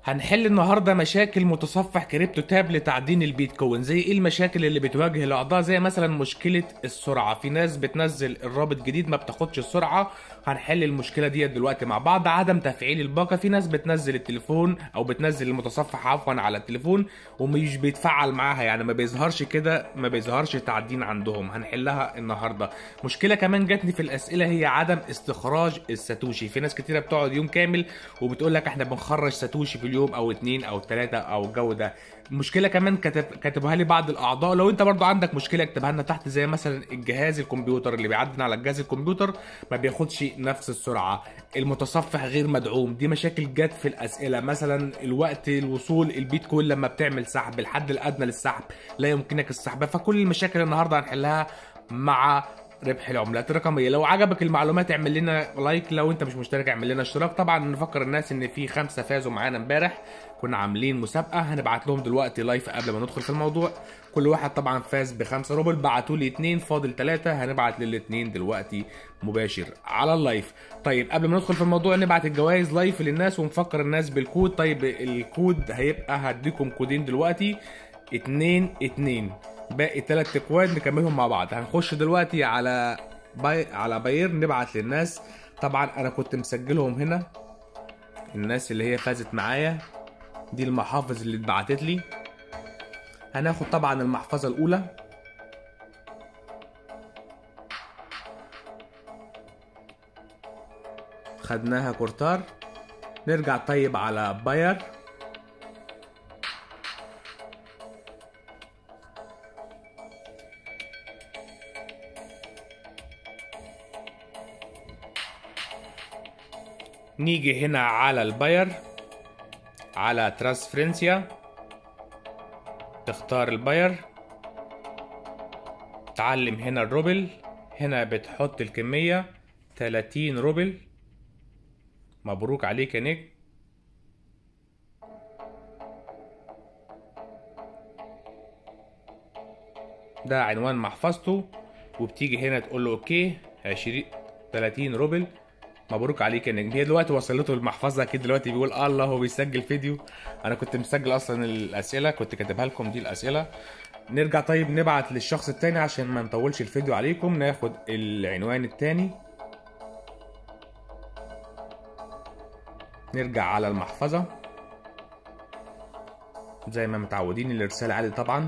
هنحل النهارده مشاكل متصفح كريبتو تاب لتعدين البيتكوين زي ايه المشاكل اللي بتواجه الاعضاء زي مثلا مشكله السرعه في ناس بتنزل الرابط جديد ما بتاخدش السرعه هنحل المشكله ديت دلوقتي مع بعض عدم تفعيل الباقه في ناس بتنزل التليفون او بتنزل المتصفح عفوا على التليفون ومش بيتفعل معاها يعني ما بيظهرش كده ما بيظهرش تعدين عندهم هنحلها النهارده مشكله كمان جاتني في الاسئله هي عدم استخراج الساتوشي في ناس كتيره بتقعد يوم كامل وبتقول لك احنا بنخرج ساتوشي في اليوم او اتنين او تلاتة او الجو ده مشكله كمان كتب كاتبها لي بعض الاعضاء لو انت برضو عندك مشكله اكتبها لنا تحت زي مثلا الجهاز الكمبيوتر اللي بيعدن على الجهاز الكمبيوتر ما بياخدش نفس السرعه المتصفح غير مدعوم دي مشاكل جت في الاسئله مثلا الوقت الوصول البيتكوين لما بتعمل سحب الحد الادنى للسحب لا يمكنك السحب فكل المشاكل النهارده هنحلها مع ربح العملات الرقميه لو عجبك المعلومات اعمل لنا لايك لو انت مش مشترك اعمل لنا اشتراك طبعا نفكر الناس ان في خمسه فازوا معانا امبارح كنا عاملين مسابقه هنبعت لهم دلوقتي لايف قبل ما ندخل في الموضوع كل واحد طبعا فاز بخمسة روبل بعتوا لي اتنين فاضل ثلاثة هنبعت للاتنين دلوقتي مباشر على اللايف طيب قبل ما ندخل في الموضوع نبعت الجوائز لايف للناس ونفكر الناس بالكود طيب الكود هيبقى هديكم كودين دلوقتي اتنين اتنين باقي تلات اكواد نكملهم مع بعض هنخش دلوقتي على باي على باير نبعت للناس طبعا انا كنت مسجلهم هنا الناس اللي هي فازت معايا دي المحافظ اللي اتبعتت لي هناخد طبعا المحفظة الأولى خدناها كورتار نرجع طيب على باير نيجي هنا على الباير على ترانسفرنسيا تختار الباير تعلم هنا الروبل هنا بتحط الكمية 30 روبل مبروك عليك يا نجم ده عنوان محفظته وبتيجي هنا تقول له اوكي 20 30 روبل مبروك عليك يا نجم هي دلوقتي وصلته المحفظه اكيد دلوقتي بيقول الله هو بيسجل فيديو انا كنت مسجل اصلا الاسئله كنت كاتبها لكم دي الاسئله نرجع طيب نبعت للشخص التاني عشان ما نطولش الفيديو عليكم ناخد العنوان التاني نرجع على المحفظه زي ما متعودين الارسال عادي طبعا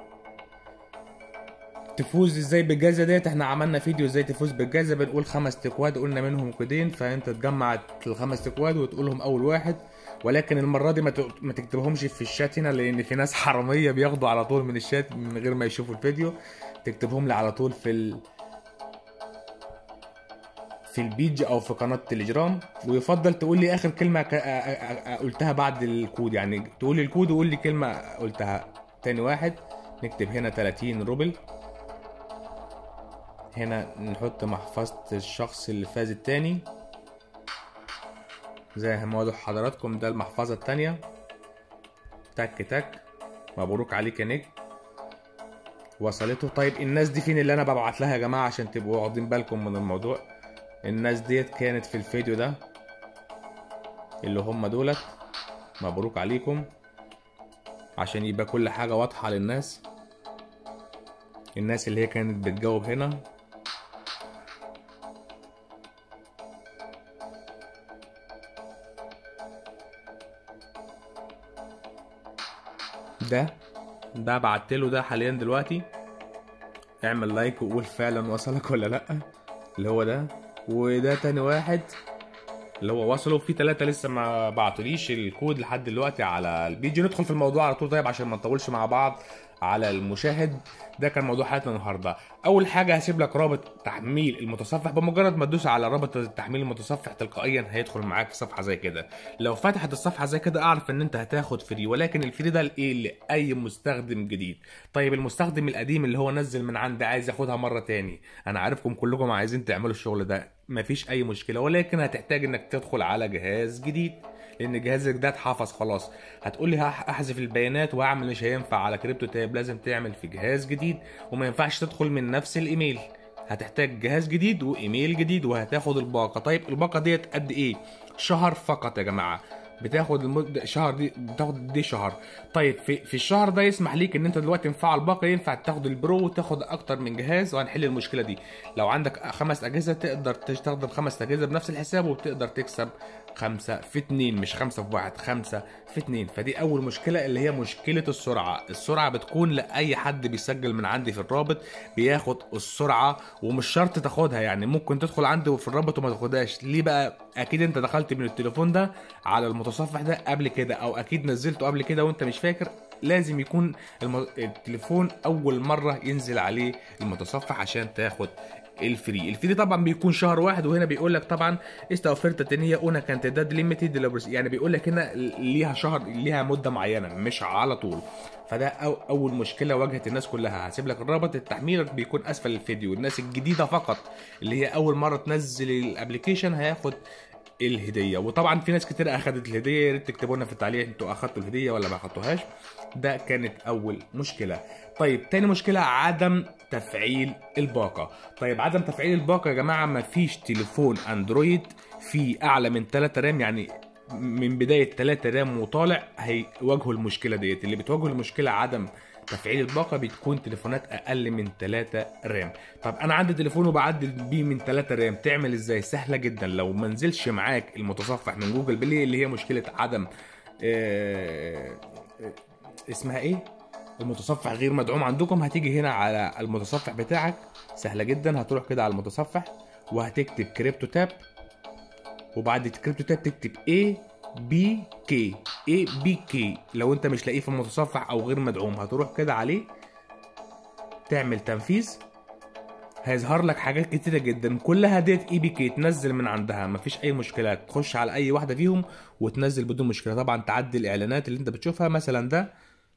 تفوز ازاي بالجائزه ديت احنا عملنا فيديو ازاي تفوز بالجائزه بنقول خمس تكواد قلنا منهم كودين فانت تجمع الخمس تكواد وتقولهم اول واحد ولكن المره دي ما ما تكتبهمش في الشات هنا لان في ناس حراميه بياخدوا على طول من الشات من غير ما يشوفوا الفيديو تكتبهم لي على طول في ال... في البيج او في قناه تليجرام ويفضل تقول لي اخر كلمه ك... قلتها بعد الكود يعني تقول لي الكود وقول لي كلمه قلتها تاني واحد نكتب هنا 30 روبل هنا نحط محفظة الشخص اللي فاز التاني زي ما واضح حضراتكم ده المحفظة التانية تك تك مبروك عليك يا نجم وصلته طيب الناس دي فين اللي انا ببعت لها يا جماعة عشان تبقوا واخدين بالكم من الموضوع الناس ديت كانت في الفيديو ده اللي هم دولت مبروك عليكم عشان يبقى كل حاجة واضحة للناس الناس اللي هي كانت بتجاوب هنا ده ده بعتله ده حاليا دلوقتي اعمل لايك وقول فعلا وصلك ولا لا اللي هو ده وده تاني واحد اللي هو وصلوا في ثلاثة لسه ما بعتوليش الكود لحد دلوقتي على الفيديو ندخل في الموضوع على طول طيب عشان ما نطولش مع بعض على المشاهد ده كان موضوع حلقتنا النهارده اول حاجه هسيب لك رابط تحميل المتصفح بمجرد ما تدوس على رابط تحميل المتصفح تلقائيا هيدخل معاك في صفحه زي كده لو فتحت الصفحه زي كده اعرف ان انت هتاخد فري ولكن الفري ده لايه لاي مستخدم جديد طيب المستخدم القديم اللي هو نزل من عندي عايز ياخدها مره تاني انا عارفكم كلكم عايزين تعملوا الشغل ده مفيش اي مشكله ولكن هتحتاج انك تدخل على جهاز جديد لان جهازك ده اتحفظ خلاص هتقول لي هحذف البيانات واعمل مش هينفع على كريبتو تاب لازم تعمل في جهاز جديد وما ينفعش تدخل من نفس الايميل هتحتاج جهاز جديد وايميل جديد وهتاخد الباقه طيب الباقه ديت قد ايه شهر فقط يا جماعه بتاخد المدة شهر دي بتاخد دي شهر طيب في, في الشهر ده يسمح ليك ان انت دلوقتي مفعل باقة ينفع تاخد البرو وتاخد اكتر من جهاز وهنحل المشكلة دي لو عندك خمس اجهزة تقدر تستخدم خمس اجهزة بنفس الحساب وبتقدر تكسب خمسة في اتنين مش خمسة في واحد خمسة في اتنين فدي اول مشكلة اللي هي مشكلة السرعة السرعة بتكون لأي حد بيسجل من عندي في الرابط بياخد السرعة ومش شرط تاخدها يعني ممكن تدخل عندي في الرابط وما تاخدهاش ليه بقى اكيد انت دخلت من التليفون ده على المتصفح ده قبل كده او اكيد نزلته قبل كده وانت مش فاكر لازم يكون الم... التليفون اول مره ينزل عليه المتصفح عشان تاخد الفري الفري طبعا بيكون شهر واحد وهنا بيقول لك طبعا esta oferta tenía una cantidad limited يعني بيقول لك هنا ليها شهر ليها مده معينه مش على طول فده أو اول مشكله واجهت الناس كلها هسيب لك الرابط التحميل بيكون اسفل الفيديو الناس الجديده فقط اللي هي اول مره تنزل الابلكيشن هياخد الهديه وطبعا في ناس كتير اخدت الهديه يا ريت تكتبوا لنا في التعليق انتوا اخدتوا الهديه ولا ما اخدتوهاش ده كانت اول مشكله طيب تاني مشكله عدم تفعيل الباقه طيب عدم تفعيل الباقه يا جماعه ما فيش تليفون اندرويد فيه اعلى من 3 رام يعني من بدايه 3 رام وطالع هيواجهوا المشكله ديت اللي بتواجهوا المشكله عدم تفعيل الباقه بتكون تليفونات اقل من 3 رام طب انا عندي تليفون وبعدل بيه من 3 رام تعمل ازاي سهله جدا لو ما نزلش معاك المتصفح من جوجل بلاي اللي هي مشكله عدم آه اسمها ايه المتصفح غير مدعوم عندكم هتيجي هنا على المتصفح بتاعك سهله جدا هتروح كده على المتصفح وهتكتب كريبتو تاب وبعد كريبتو تاب تكتب ايه بي كي اي بي كي لو انت مش لاقيه في المتصفح او غير مدعوم هتروح كده عليه تعمل تنفيذ هيظهر لك حاجات كتيرة جدا كلها ديت اي بي كي تنزل من عندها مفيش اي مشكلة تخش على اي واحدة فيهم وتنزل بدون مشكلة طبعا تعدي الاعلانات اللي انت بتشوفها مثلا ده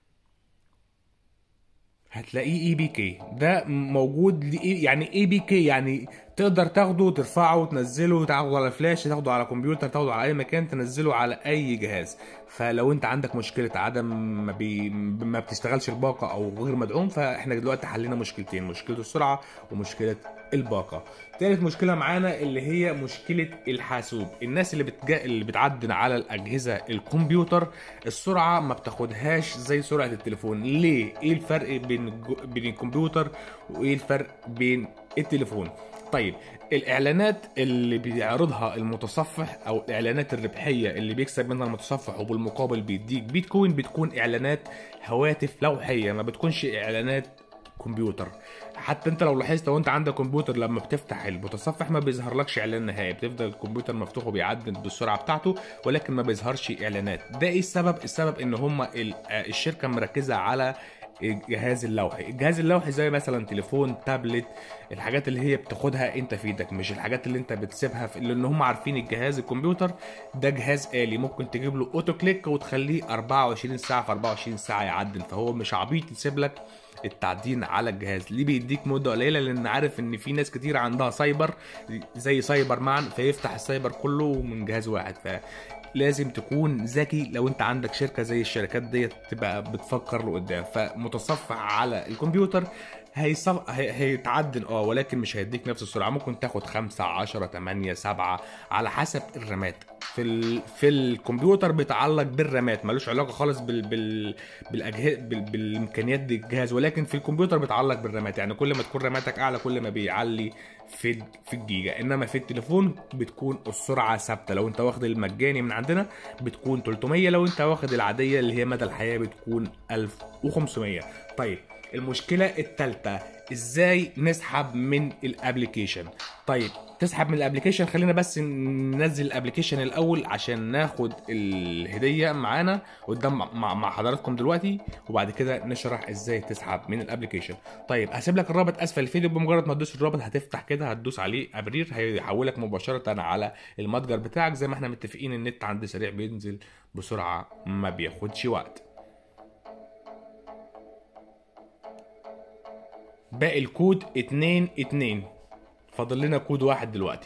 هتلاقيه اي بي كي ده موجود لإيه يعني اي بي كي يعني تقدر تاخده ترفعه وتنزله تاخده على فلاش تاخده على كمبيوتر تاخده على اي مكان تنزله على اي جهاز فلو انت عندك مشكله عدم ما, بي ما بتشتغلش الباقه او غير مدعوم فاحنا دلوقتي حلينا مشكلتين مشكله السرعه ومشكله الباقه تالت مشكله معانا اللي هي مشكله الحاسوب الناس اللي بتجا... اللي بتعدن على الاجهزه الكمبيوتر السرعه ما بتاخدهاش زي سرعه التليفون ليه ايه الفرق بين بين الكمبيوتر وايه الفرق بين التليفون طيب الاعلانات اللي بيعرضها المتصفح او الاعلانات الربحيه اللي بيكسب منها المتصفح وبالمقابل بيديك بيتكوين بتكون اعلانات هواتف لوحيه ما بتكونش اعلانات كمبيوتر حتى انت لو لاحظت لو انت عندك كمبيوتر لما بتفتح المتصفح ما بيظهرلكش اعلان نهائي بتفضل الكمبيوتر مفتوح وبيعدل بالسرعه بتاعته ولكن ما بيظهرش اعلانات ده ايه السبب السبب ان هم الشركه مركزه على الجهاز اللوحي الجهاز اللوحي زي مثلا تليفون تابلت الحاجات اللي هي بتاخدها انت في ايدك مش الحاجات اللي انت بتسيبها في لان هم عارفين الجهاز الكمبيوتر ده جهاز آلي ممكن تجيب له اوتو كليك وتخليه 24 ساعه في 24 ساعه يعدل فهو مش عبيط يسيب لك التعدين على الجهاز ليه بيديك مده قليله لان عارف ان في ناس كتير عندها سايبر زي سايبر معا فيفتح السايبر كله من جهاز واحد ف لازم تكون ذكي لو انت عندك شركه زي الشركات ديت تبقى بتفكر لقدام فمتصفح على الكمبيوتر هيصف... هي... هيتعدل اه ولكن مش هيديك نفس السرعه ممكن تاخد 5 10 8 7 على حسب الرامات في ال... في الكمبيوتر بيتعلق بالرامات ملوش علاقه خالص بال بال بالأجه... بال... بالامكانيات دي الجهاز ولكن في الكمبيوتر بيتعلق بالرامات يعني كل ما تكون راماتك اعلى كل ما بيعلي في في الجيجا انما في التليفون بتكون السرعه ثابته لو انت واخد المجاني من عندنا بتكون 300 لو انت واخد العاديه اللي هي مدى الحياه بتكون 1500 طيب المشكله الثالثه ازاي نسحب من الابلكيشن طيب تسحب من الابلكيشن خلينا بس ننزل الابلكيشن الاول عشان ناخد الهديه معانا قدام مع, مع حضراتكم دلوقتي وبعد كده نشرح ازاي تسحب من الابلكيشن طيب هسيب لك الرابط اسفل الفيديو بمجرد ما تدوس الرابط هتفتح كده هتدوس عليه ابرير هيحولك مباشره على المتجر بتاعك زي ما احنا متفقين النت عندي سريع بينزل بسرعه ما بياخدش وقت باقي الكود اتنين اتنين فاضل لنا كود واحد دلوقتي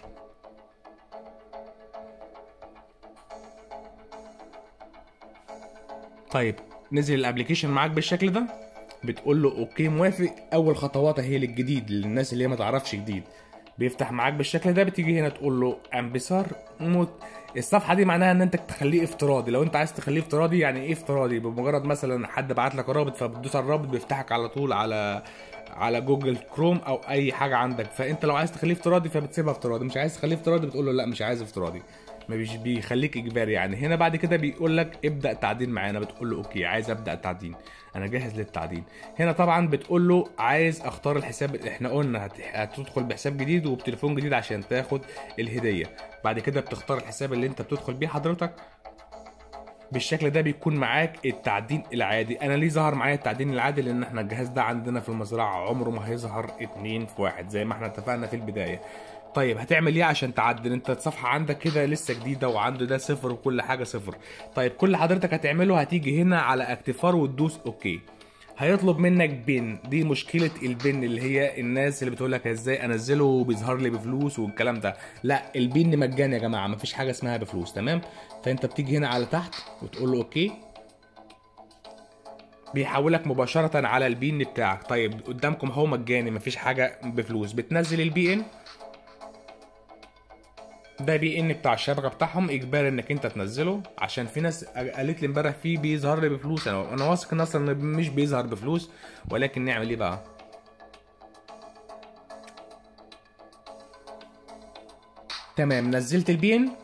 طيب نزل الابلكيشن معاك بالشكل ده بتقول له اوكي موافق اول خطوات اهي للجديد للناس اللي هي ما تعرفش جديد بيفتح معاك بالشكل ده بتيجي هنا تقول له انبسار موت الصفحه دي معناها ان انت تخليه افتراضي لو انت عايز تخليه افتراضي يعني ايه افتراضي بمجرد مثلا حد بعت لك رابط فبتدوس على الرابط بيفتحك على طول على على جوجل كروم او اي حاجه عندك فانت لو عايز تخليه افتراضي فبتسيبها افتراضي مش عايز تخليه افتراضي بتقول له لا مش عايز افتراضي ما بيش بيخليك اجباري يعني هنا بعد كده بيقول لك ابدا تعدين معانا بتقول له اوكي عايز ابدا تعدين انا جاهز للتعدين هنا طبعا بتقول له عايز اختار الحساب احنا قلنا هت- هتدخل بحساب جديد وبتليفون جديد عشان تاخد الهديه بعد كده بتختار الحساب اللي انت بتدخل بيه حضرتك بالشكل ده بيكون معاك التعدين العادي انا ليه ظهر معايا التعدين العادي لان احنا الجهاز ده عندنا في المزرعه عمره ما هيظهر اتنين في واحد زي ما احنا اتفقنا في البدايه طيب هتعمل ايه عشان تعدل انت الصفحه عندك كده لسه جديده وعنده ده صفر وكل حاجه صفر طيب كل اللي حضرتك هتعمله هتيجي هنا على اكتفار وتدوس اوكي هيطلب منك بن دي مشكله البن اللي هي الناس اللي بتقول لك ازاي انزله وبيظهر لي بفلوس والكلام ده لا البن مجاني يا جماعه مفيش حاجه اسمها بفلوس تمام فانت بتيجي هنا على تحت وتقول له اوكي بيحولك مباشرة على البي ان بتاعك طيب قدامكم هو مجاني مفيش حاجة بفلوس بتنزل البي ان ده بي ان بتاع الشبكه بتاعهم اجباري انك انت تنزله عشان في ناس قالت لي امبارح فيه بيظهر لي بفلوس انا انا واثق ان اصلا إن مش بيظهر بفلوس ولكن نعمل ايه بقى تمام نزلت البي ان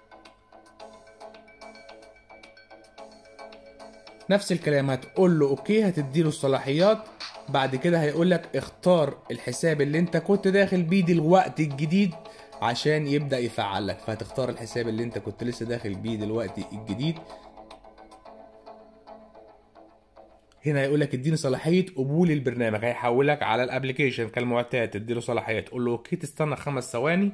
نفس الكلام هتقول له اوكي هتديله الصلاحيات بعد كده هيقول لك اختار الحساب اللي انت كنت داخل بيه دلوقتي الجديد عشان يبدا يفعل لك فهتختار الحساب اللي انت كنت لسه داخل بيه دلوقتي الجديد هنا هيقول لك اديني صلاحيه قبول البرنامج هيحولك على الابلكيشن كالمعتاد تديله صلاحيه تقول له اوكي تستنى خمس ثواني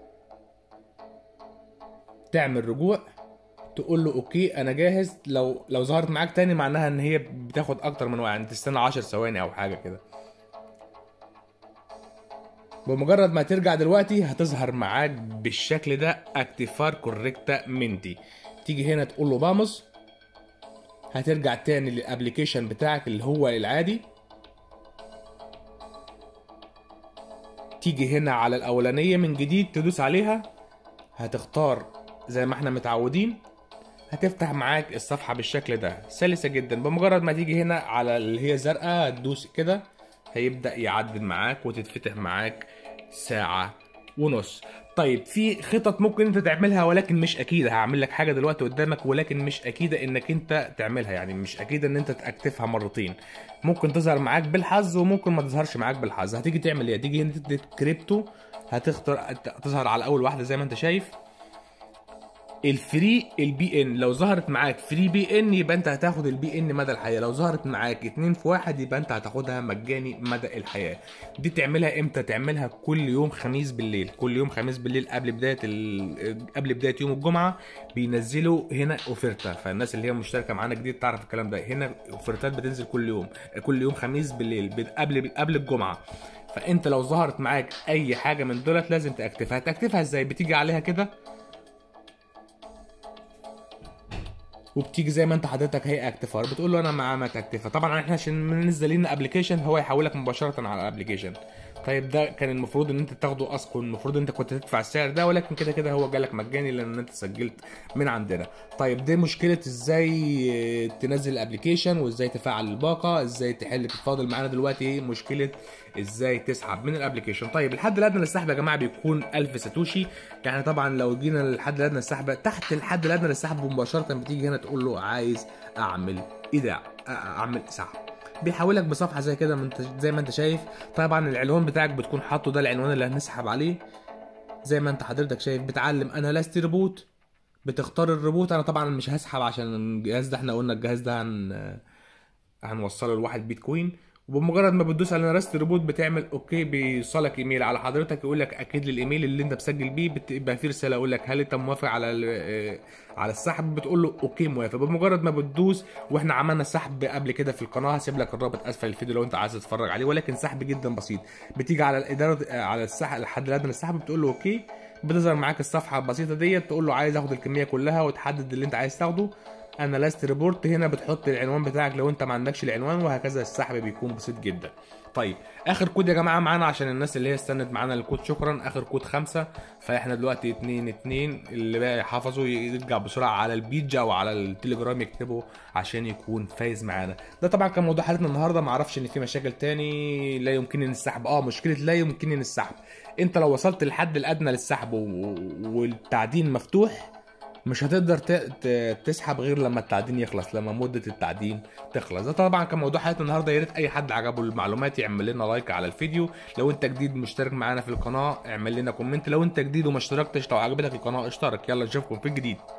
تعمل رجوع تقول له اوكي انا جاهز لو لو ظهرت معاك تاني معناها ان هي بتاخد اكتر من وقت يعني تستنى 10 ثواني او حاجه كده بمجرد ما ترجع دلوقتي هتظهر معاك بالشكل ده اكتفار كوريكتا منتي تيجي هنا تقول له باموس هترجع تاني للابليكيشن بتاعك اللي هو العادي تيجي هنا على الاولانيه من جديد تدوس عليها هتختار زي ما احنا متعودين هتفتح معاك الصفحه بالشكل ده سلسه جدا بمجرد ما تيجي هنا على اللي هي زرقاء تدوس كده هيبدا يعدل معاك وتتفتح معاك ساعه ونص طيب في خطط ممكن انت تعملها ولكن مش اكيده هعمل لك حاجه دلوقتي قدامك ولكن مش اكيده انك انت تعملها يعني مش اكيده ان انت تاكتفها مرتين ممكن تظهر معاك بالحظ وممكن ما تظهرش معاك بالحظ هتيجي تعمل ايه هتيجي هنا تدي كريبتو هتختار تظهر على اول واحده زي ما انت شايف الفري البي ان لو ظهرت معاك فري بي ان يبقى انت هتاخد البي ان مدى الحياه لو ظهرت معاك اتنين في واحد يبقى انت هتاخدها مجاني مدى الحياه دي تعملها امتى تعملها كل يوم خميس بالليل كل يوم خميس بالليل قبل بدايه ال... قبل بدايه يوم الجمعه بينزلوا هنا اوفرتا فالناس اللي هي مشتركه معانا جديد تعرف الكلام ده هنا اوفرتات بتنزل كل يوم كل يوم خميس بالليل قبل قبل الجمعه فانت لو ظهرت معاك اي حاجه من دولت لازم تاكتفها تاكتفها ازاي بتيجي عليها كده وبتيجي زي ما انت حضرتك هي اكتفار بتقول له انا مع ما تكتفها طبعا احنا عشان منزل لنا ابلكيشن هو يحولك مباشره على الابلكيشن طيب ده كان المفروض ان انت تاخده اسكن المفروض انت كنت تدفع السعر ده ولكن كده كده هو جالك مجاني لان انت سجلت من عندنا طيب دي مشكله ازاي تنزل الابلكيشن وازاي تفعل الباقه ازاي تحل الفاضل معانا دلوقتي مشكله ازاي تسحب من الابلكيشن طيب الحد الادنى للسحب يا جماعه بيكون 1000 ساتوشي يعني طبعا لو جينا للحد الادنى للسحب تحت الحد الادنى للسحب مباشره بتيجي هنا تقول له عايز اعمل ايداع اعمل سحب بيحولك بصفحه زي كده من زي ما انت شايف طبعا العنوان بتاعك بتكون حاطه ده العنوان اللي هنسحب عليه زي ما انت حضرتك شايف بتعلم انا لاست ريبوت بتختار الريبوت انا طبعا مش هسحب عشان الجهاز ده احنا قلنا الجهاز ده هن هنوصله لواحد بيتكوين وبمجرد ما بتدوس على رست ريبوت بتعمل اوكي بيوصلك ايميل على حضرتك يقول لك اكيد للايميل اللي انت مسجل بيه بتبقى فيه رساله يقول لك هل انت موافق على على السحب بتقول له اوكي موافق بمجرد ما بتدوس واحنا عملنا سحب قبل كده في القناه هسيب لك الرابط اسفل الفيديو لو انت عايز تتفرج عليه ولكن سحب جدا بسيط بتيجي على الاداره على السحب الحد الادنى للسحب بتقول له اوكي بتظهر معاك الصفحه البسيطه ديت تقول له عايز اخد الكميه كلها وتحدد اللي انت عايز تاخده انا لاست ريبورت هنا بتحط العنوان بتاعك لو انت ما عندكش العنوان وهكذا السحب بيكون بسيط جدا طيب اخر كود يا جماعه معانا عشان الناس اللي هي استنت معانا الكود شكرا اخر كود خمسة فاحنا دلوقتي اتنين اتنين اللي بقى حافظوا يرجع بسرعه على البيتجا او على التليجرام يكتبه عشان يكون فايز معانا ده طبعا كان موضوع حلقتنا النهارده ما اعرفش ان في مشاكل تاني لا يمكنني السحب اه مشكله لا يمكنني السحب انت لو وصلت للحد الادنى للسحب و- والتعدين مفتوح مش هتقدر ت- ت- تسحب غير لما التعدين يخلص لما مده التعدين تخلص ده طبعا كان موضوع حلقه النهارده يا ريت اي حد عجبه المعلومات يعمل لنا لايك على الفيديو لو انت جديد مشترك معانا في القناه اعمل لنا كومنت لو انت جديد وما اشتركتش لو عجبتك القناه اشترك يلا نشوفكم في الجديد